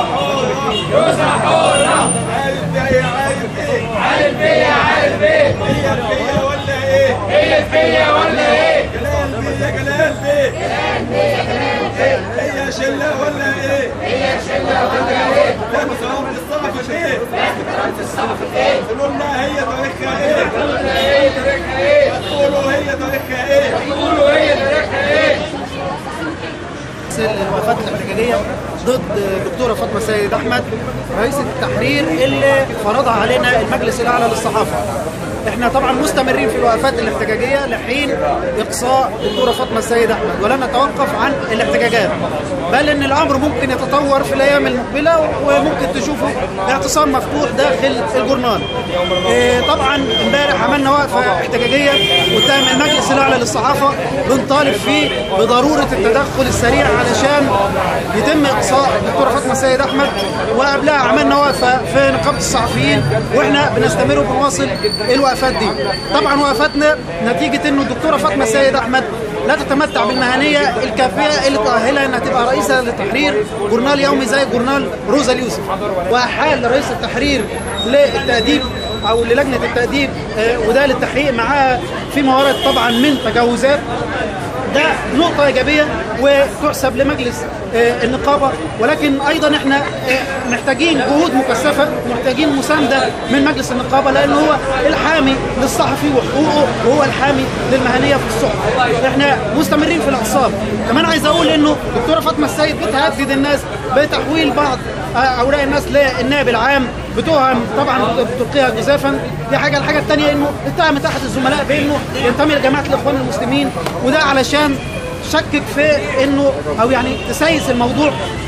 عارف فيا عارف ايه هي فيا ولا ايه هي فيا ولا ايه جلال فيا جلال فيا هي شله ولا ايه هي شله ولا ايه لا مساواه في الصحف ايه في الصحف ايه قولوا لنا هي تاريخها ايه قولوا لنا هي تاريخها ايه قولوا هي تاريخها ايه قولوا هي تاريخها ايه الوقفات الاحتجاجيه ضد الدكتوره فاطمه سيد احمد رئيسه التحرير اللي فرضها علينا المجلس الاعلى للصحافه. احنا طبعا مستمرين في الوقفات الاحتجاجيه لحين اقصاء الدكتوره فاطمه السيد احمد ولن نتوقف عن الاحتجاجات بل ان الامر ممكن يتطور في الايام المقبله وممكن تشوفوا اعتصام مفتوح داخل الجورنال. إيه طبعا امبارح عملنا وقفه احتجاجيه قدام المجلس الاعلى للصحافه بنطالب فيه بضروره التدخل السريع علشان يتم اقصاء الدكتوره فاطمه السيد احمد وقبلها عملنا وقفه في نقابه الصحفيين واحنا بنستمر وبنواصل الوقفات دي. طبعا وقفاتنا نتيجه انه الدكتوره فاطمه السيد احمد لا تتمتع بالمهنيه الكافيه اللي تؤهلها انها تبقى رئيسه لتحرير جورنال يومي زي جورنال روزا اليوسف واحال رئيس التحرير للتاديب او للجنه التاديب آه، وده للتحقيق معاها فيما ورد طبعا من تجاوزات ده نقطة إيجابية وتحسب لمجلس آه، النقابة ولكن أيضا احنا آه، محتاجين جهود مكثفة محتاجين مساندة من مجلس النقابة لأنه هو الحامي للصحفي وحقوقه وهو الحامي للمهنية في الصحف احنا مستمرين في الاعتصام كمان عايز أقول إنه دكتورة فاطمة السيد بتهدد الناس بتحويل بعض آه، أوراق الناس للنائب العام بتهم طبعا بتلقيها جزافا دي حاجه الحاجه الثانيه انه اتهمت احد الزملاء بانه ينتمي لجماعه الاخوان المسلمين وده علشان شكك في انه او يعني تسيس الموضوع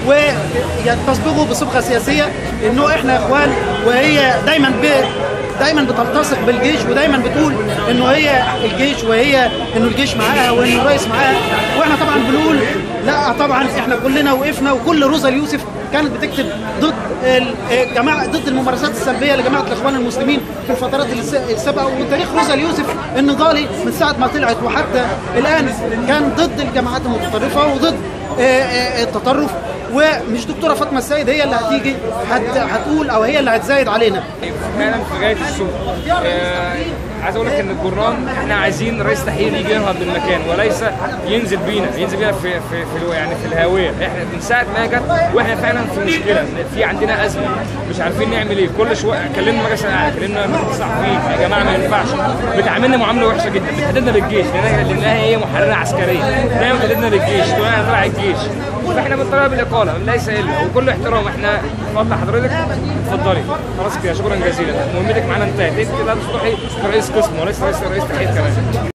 وتصبغه بصبغه سياسيه انه احنا اخوان وهي دايما ب دايما بتلتصق بالجيش ودايما بتقول انه هي الجيش وهي انه الجيش معاها وانه الرئيس معاها واحنا طبعا بنقول لا طبعا احنا كلنا وقفنا وكل روزا اليوسف كانت بتكتب ضد الجماعه ضد الممارسات السلبيه لجماعه الاخوان المسلمين في الفترات الس- السابقه وتاريخ روزا اليوسف النضالي من ساعه ما طلعت وحتى الان كان ضد الجماعات المتطرفه وضد آه، آه، التطرف ومش دكتوره فاطمه السيد هي اللي هتيجي هت- هتقول او هي اللي هتزايد علينا فعلا في غايه السوء آه، عايز اقول لك ان الجرنان احنا عايزين رئيس تحرير يجي ينهض بالمكان وليس ينزل بينا ينزل بينا في في في الو- يعني في الهاويه احنا من ساعه ما جت واحنا فعلا في مشكله في عندنا ازمه مش عارفين نعمل ايه كل شويه كلمنا مجلس الاعلى كلمنا مجلس الصحفيين يا جماعه ما ينفعش بتعاملنا معامله وحشه جدا بتهددنا بالجيش لانها لانها هي محرره عسكريه دايما بتهددنا بالجيش تقول انا تبع الجيش فاحنا بنطالب بالاقاله ليس الا وكل احترام احنا اتفضل حضرتك اتفضلي خلاص كده شكرا جزيلا مهمتك معانا انتهت انت لا تصلحي كرئيس قسم وليس رئيس رئيس تحقيق كمان